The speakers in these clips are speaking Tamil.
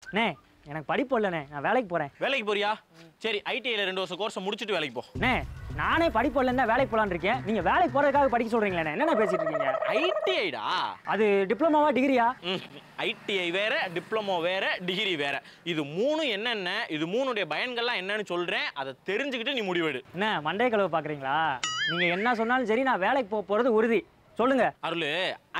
அண்ணே எனக்கு படிப்பு இல்லைண்ணே நான் வேலைக்கு போகிறேன் வேலைக்கு போறியா சரி ஐடிஐல ரெண்டு வருஷம் கோர்ஸை முடிச்சுட்டு வேலைக்கு போ அண்ணே நானே படிப்பு இல்லைன்னு தான் வேலைக்கு போகலான்னு இருக்கேன் நீங்கள் வேலைக்கு போகிறதுக்காக படிக்க சொல்கிறீங்களே என்னென்ன பேசிட்டு இருக்கீங்க ஐடிஐடா அது டிப்ளமாவா டிகிரியா ஐடிஐ வேற டிப்ளமோ வேற டிகிரி வேற இது மூணு என்னென்ன இது மூணுடைய பயன்கள்லாம் என்னன்னு சொல்றேன் அதை தெரிஞ்சுக்கிட்டு நீ முடிவெடு என்ன மண்டே கழுவு பார்க்குறீங்களா நீங்கள் என்ன சொன்னாலும் சரி நான் வேலைக்கு போக போகிறது உறுதி சொல்லுங்க Arul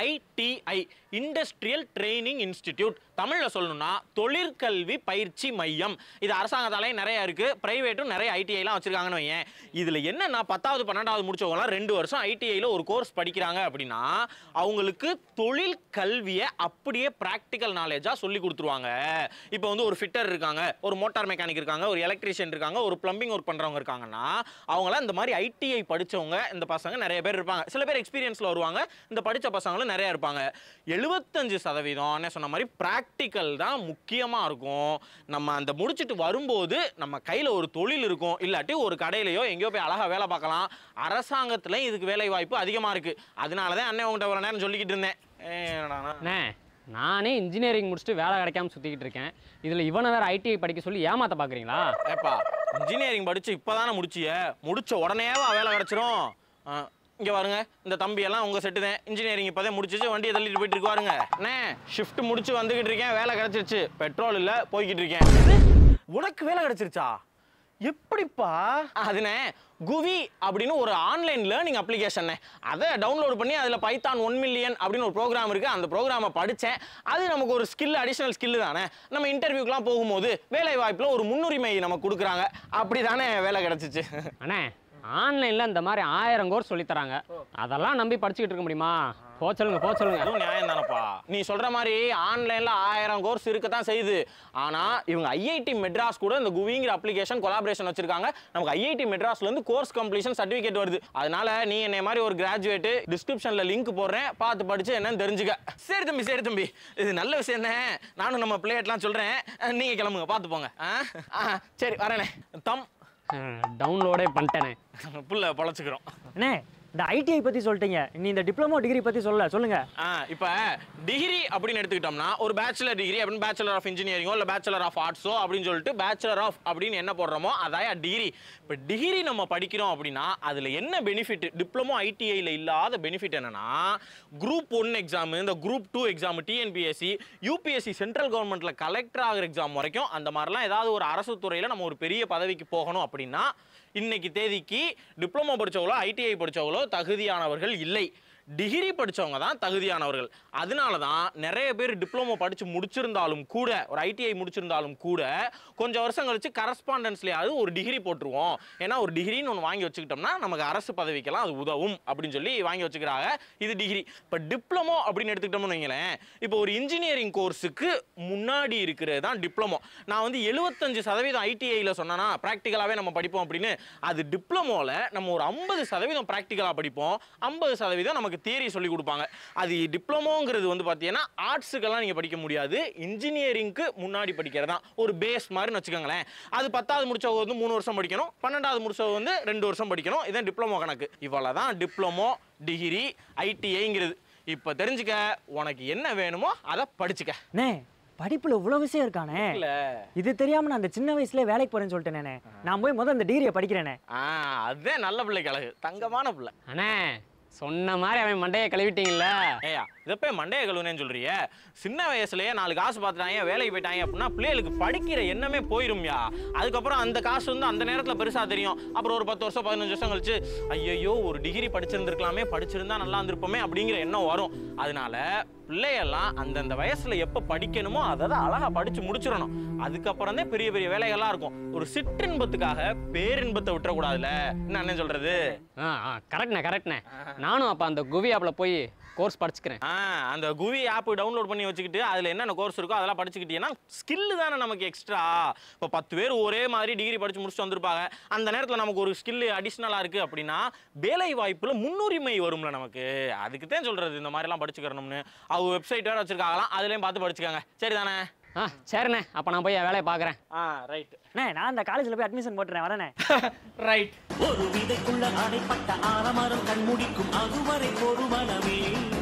ITI industrial training institute தமிழில் சொல்லணும்னா தொழிற்கல்வி பயிற்சி மையம் இது அரசாங்கத்தாலேயும் நிறைய இருக்கு பிரைவேட்டும் நிறைய ஐடிஐலாம் வச்சிருக்காங்கன்னு வையேன் இதில் என்னன்னா பத்தாவது பன்னெண்டாவது முடிச்சவங்கலாம் ரெண்டு வருஷம் ஐடிஐயில் ஒரு கோர்ஸ் படிக்கிறாங்க அப்படின்னா அவங்களுக்கு தொழில் கல்வியை அப்படியே ப்ராக்டிக்கல் நாலேஜாக சொல்லி கொடுத்துருவாங்க இப்போ வந்து ஒரு ஃபிட்டர் இருக்காங்க ஒரு மோட்டார் மெக்கானிக் இருக்காங்க ஒரு எலக்ட்ரீஷியன் இருக்காங்க ஒரு பிளம்பிங் ஒர்க் பண்ணுறவங்க இருக்காங்கன்னா அவங்களாம் இந்த மாதிரி ஐடிஐ படிச்சவங்க இந்த பசங்க நிறைய பேர் இருப்பாங்க சில பேர் எக்ஸ்பீரியன்ஸில் வருவாங்க இந்த படித்த பசங்களும் நிறைய இருப்பாங்க எழுபத்தஞ்சு சதவீதம் என்ன சொன்ன மாதிரி ப்ராக்டிக்கல் தான் முக்கியமாக இருக்கும் நம்ம அந்த முடிச்சுட்டு வரும்போது நம்ம கையில் ஒரு தொழில் இருக்கும் இல்லாட்டி ஒரு கடையிலையோ எங்கேயோ போய் அழகாக வேலை பார்க்கலாம் அரசாங்கத்துலேயும் இதுக்கு வேலை வாய்ப்பு அதிகமாக இருக்குது அதனால தான் அண்ணன் உங்கள்கிட்ட ஒரு நேரம் சொல்லிக்கிட்டு இருந்தேன் ஏ, என்னடாண்ணா? அண்ணே நானே இன்ஜினியரிங் முடிச்சுட்டு வேலை கிடைக்காம சுற்றிக்கிட்டு இருக்கேன் இதில் இவனை வேற ஐடிஐ படிக்க சொல்லி ஏமாத்த பார்க்குறீங்களா ஏப்பா இன்ஜினியரிங் படிச்சு இப்போதானே முடிச்சிய முடிச்ச உடனேவா வேலை கிடைச்சிரும் ஆ, இங்க பாருங்க இந்த தம்பி எல்லாம் உங்க செட்டு தான் இன்ஜினியரிங் இப்போதான் முடிச்சிச்சு வண்டியை தள்ளிட்டு போயிட்டு இருக்கு பாருங்க அண்ணே ஷிஃப்ட் முடிச்சு வந்துகிட்டு இருக்கேன் வேலை கிடைச்சிருச்சு பெட்ரோல் இல்ல போய்கிட்டு இருக்கேன் உனக்கு வேலை கிடைச்சிருச்சா எப்படிப்பா அதுனே குவி அப்படின்னு ஒரு ஆன்லைன் லேர்னிங் அப்ளிகேஷன் அதை டவுன்லோட் பண்ணி அதில் பைத்தான் ஒன் மில்லியன் அப்படின்னு ஒரு ப்ரோக்ராம் இருக்குது அந்த ப்ரோக்ராமை படித்தேன் அது நமக்கு ஒரு ஸ்கில் அடிஷனல் ஸ்கில் தானே நம்ம இன்டர்வியூக்கெலாம் போகும்போது வேலை வாய்ப்பில் ஒரு முன்னுரிமை நமக்கு கொடுக்குறாங்க அப்படி தானே வேலை கிடச்சிச்சு அண்ணே ஆன்லைனில் இந்த மாதிரி ஆயிரம் கோர்ஸ் சொல்லித் தராங்க அதெல்லாம் நம்பி படிச்சுக்கிட்டு இருக்க முடியுமா போ சொல்லுங்க போ சொல்லுங்க அதுவும் நியாயம் தானப்பா நீ சொல்ற மாதிரி ஆன்லைன்ல ஆயிரம் கோர்ஸ் இருக்கத்தான் செய்யுது ஆனா இவங்க ஐஐடி மெட்ராஸ் கூட இந்த குவிங்கிற அப்ளிகேஷன் கொலாபரேஷன் வச்சிருக்காங்க நமக்கு ஐஐடி மெட்ராஸ்ல இருந்து கோர்ஸ் கம்ப்ளீஷன் சர்டிபிகேட் வருது அதனால நீ என்னை மாதிரி ஒரு கிராஜுவேட் டிஸ்கிரிப்ஷன்ல லிங்க் போடுறேன் பார்த்து படிச்சு என்னன்னு தெரிஞ்சுக்க சரி தம்பி சரி தம்பி இது நல்ல விஷயம் தான் நானும் நம்ம பிளேட்லாம் சொல்றேன் நீங்க கிளம்புங்க பார்த்து போங்க ஆ? ஆ, சரி வரேனே தம் டவுன்லோடே பண்ணிட்டேனே புள்ள பொழைச்சிக்கிறோம் அண்ணே இந்த ஐடிஐ பற்றி சொல்லிட்டீங்க நீ இந்த டிப்ளமோ டிகிரி பற்றி சொல்லல சொல்லுங்க ஆ இப்போ டிகிரி அப்படின்னு எடுத்துக்கிட்டோம்னா ஒரு பேச்சுலர் டிகிரி அப்படின்னு பேச்சுலர் ஆஃப் இன்ஜினியரிங்கோ இல்லை பேச்சுலர் ஆஃப் ஆர்ட்ஸோ அப்படின்னு சொல்லிட்டு பேச்சுலர் ஆஃப் அப்படின்னு என்ன போடுறோமோ அதான் டிகிரி இப்போ டிகிரி நம்ம படிக்கிறோம் அப்படின்னா அதில் என்ன பெனிஃபிட் டிப்ளமோ ஐடிஐயில் இல்லாத பெனிஃபிட் என்னன்னா குரூப் ஒன் எக்ஸாம் இந்த group two exam TNPSC UPSC central கவர்மெண்ட்ல கலெக்டர் ஆகிற எக்ஸாம் வரைக்கும் அந்த மாதிரிலாம் ஏதாவது ஒரு அரசு துறையில் நம்ம ஒரு பெரிய பதவிக்கு போகணும் அப்படின்னா இன்னைக்கு தேதிக்கு டிப்ளமோ படிச்சவங்களோ ஐடிஐ படிச்சவங்களோ தகுதியானவர்கள் இல்லை டிகிரி படிச்சவங்க தான் தகுதியானவர்கள் அதனால தான் நிறைய பேர் டிப்ளமோ படிச்சு முடிச்சிருந்தாலும் கூட ஒரு ஐடிஐ முடிச்சிருந்தாலும் கூட கொஞ்சம் வருஷம் கழிச்சு கரஸ்பாண்டன்ஸ்லயாவது ஒரு டிகிரி போட்டுருவோம் ஏன்னா ஒரு டிகிரின்னு ஒன்று வாங்கி வச்சுக்கிட்டோம்னா நமக்கு அரசு பதவிக்கெல்லாம் அது உதவும் அப்படின்னு சொல்லி வாங்கி வச்சுக்கிறாங்க இது டிகிரி இப்போ டிப்ளமோ அப்படின்னு எடுத்துக்கிட்டோம்னு வைங்களேன் இப்போ ஒரு இன்ஜினியரிங் கோர்ஸுக்கு முன்னாடி இருக்கிறது தான் டிப்ளமோ நான் வந்து எழுபத்தஞ்சு சதவீதம் ஐடிஐயில் சொன்னேன்னா ப்ராக்டிக்கலாகவே நம்ம படிப்போம் அப்படின்னு அது டிப்ளமோவில் நம்ம ஒரு ஐம்பது சதவீதம் ப்ராக்டிக்கலாக படிப்போம் ஐம்பது சதவீதம் நமக்கு தியரி சொல்லி கொடுப்பாங்க அது டிப்ளமோங்கிறது வந்து பார்த்தீங்கன்னா ஆர்ட்ஸுக்கெல்லாம் நீங்கள் படிக்க முடியாது இன்ஜினியரிங்க்கு முன்னாடி படிக்கிறது தான் ஒரு பேஸ் மாதிரின்னு வச்சுக்கோங்களேன் அது பத்தாவது முடிச்சவங்க வந்து மூணு வருஷம் படிக்கணும் பன்னெண்டாவது முடிச்சவங்க வந்து ரெண்டு வருஷம் படிக்கணும் இதான் டிப்ளமோ கணக்கு இவ்வளோ தான் டிப்ளமோ டிகிரி ஐடிஐங்கிறது இப்போ தெரிஞ்சுக்க உனக்கு என்ன வேணுமோ அதை படிச்சுக்க அண்ணே படிப்புல இவ்வளவு விஷயம் இருக்கானே இல்ல இது தெரியாம நான் அந்த சின்ன வயசுலயே வேலைக்கு போறேன்னு சொல்லிட்டேனே நான் போய் முதல்ல இந்த டிகிரியை படிக்கிறேனே ஆ அதுதான் நல்ல பிள்ளைக்கு அழகு தங்கமான பிள்ளை அண்ணே சொன்ன மாதிரி அவன் மண்டையை கழுவிட்டீங்கல்ல ஏயா இதை போய் மண்டைய கழுவுனேன்னு சொல்றிய சின்ன வயசுலயே நாலு காசு பார்த்துட்டாங்க வேலைக்கு போயிட்டாங்க அப்படின்னா பிள்ளைகளுக்கு படிக்கிற எண்ணமே போயிரும்யா அதுக்கப்புறம் அந்த காசு வந்து அந்த நேரத்தில் பெருசா தெரியும் அப்புறம் ஒரு பத்து வருஷம் பதினஞ்சு வருஷம் கழிச்சு ஐயோ ஒரு டிகிரி படிச்சிருந்திருக்கலாமே படிச்சிருந்தா நல்லா இருந்திருப்போமே அப்படிங்கிற எண்ணம் வரும் அதனால பிள்ளையெல்லாம் அந்தந்த வயசுல எப்ப படிக்கணுமோ அதை தான் அழகா படிச்சு முடிச்சிடணும் அதுக்கப்புறம் தான் பெரிய பெரிய வேலைகள்லாம் இருக்கும் ஒரு சிற்றின்பத்துக்காக பேரின்பத்தை விட்டுறக்கூடாதுல்ல என்ன அண்ணன் சொல்றது ஆ ஆ கரெக்ட்ண்ணே கரெக்ட்ண்ணே நானும் அப்போ அந்த குவி ஆப்பில் போய் கோர்ஸ் படிச்சுக்கிறேன் ஆ அந்த குவி ஆப் டவுன்லோட் பண்ணி வச்சுக்கிட்டு அதில் என்னென்ன கோர்ஸ் இருக்கோ அதெல்லாம் படிச்சுக்கிட்டீங்கன்னா ஸ்கில் தானே நமக்கு எக்ஸ்ட்ரா இப்போ பத்து பேர் ஒரே மாதிரி டிகிரி படிச்சு முடிச்சுட்டு வந்திருப்பாங்க அந்த நேரத்தில் நமக்கு ஒரு ஸ்கில் அடிஷ்னலாக இருக்குது அப்படின்னா வேலை வாய்ப்பில் முன்னுரிமை வரும்ல நமக்கு அதுக்கு தான் சொல்கிறது இந்த மாதிரிலாம் படிச்சுக்கிறணும்னு அவங்க வெப்சைட் வேறு வச்சுருக்காங்களாம் அதுலேயும் பார்த்து படிச்சுக்காங்க சரி தானே ஆ சரிண்ணே அப்போ நான் போய் என் வேலையை பார்க்குறேன் ஆ ரைட் அண்ணே நான் அந்த காலேஜ்ல போய் அட்மிஷன் போட்டுறேன் வரேனே ரைட் ஒரு விதைக்குள்ள அடைப்பட்ட ஆலமரம் கண்முடிக்கும் அதுவரை ஒரு மனமே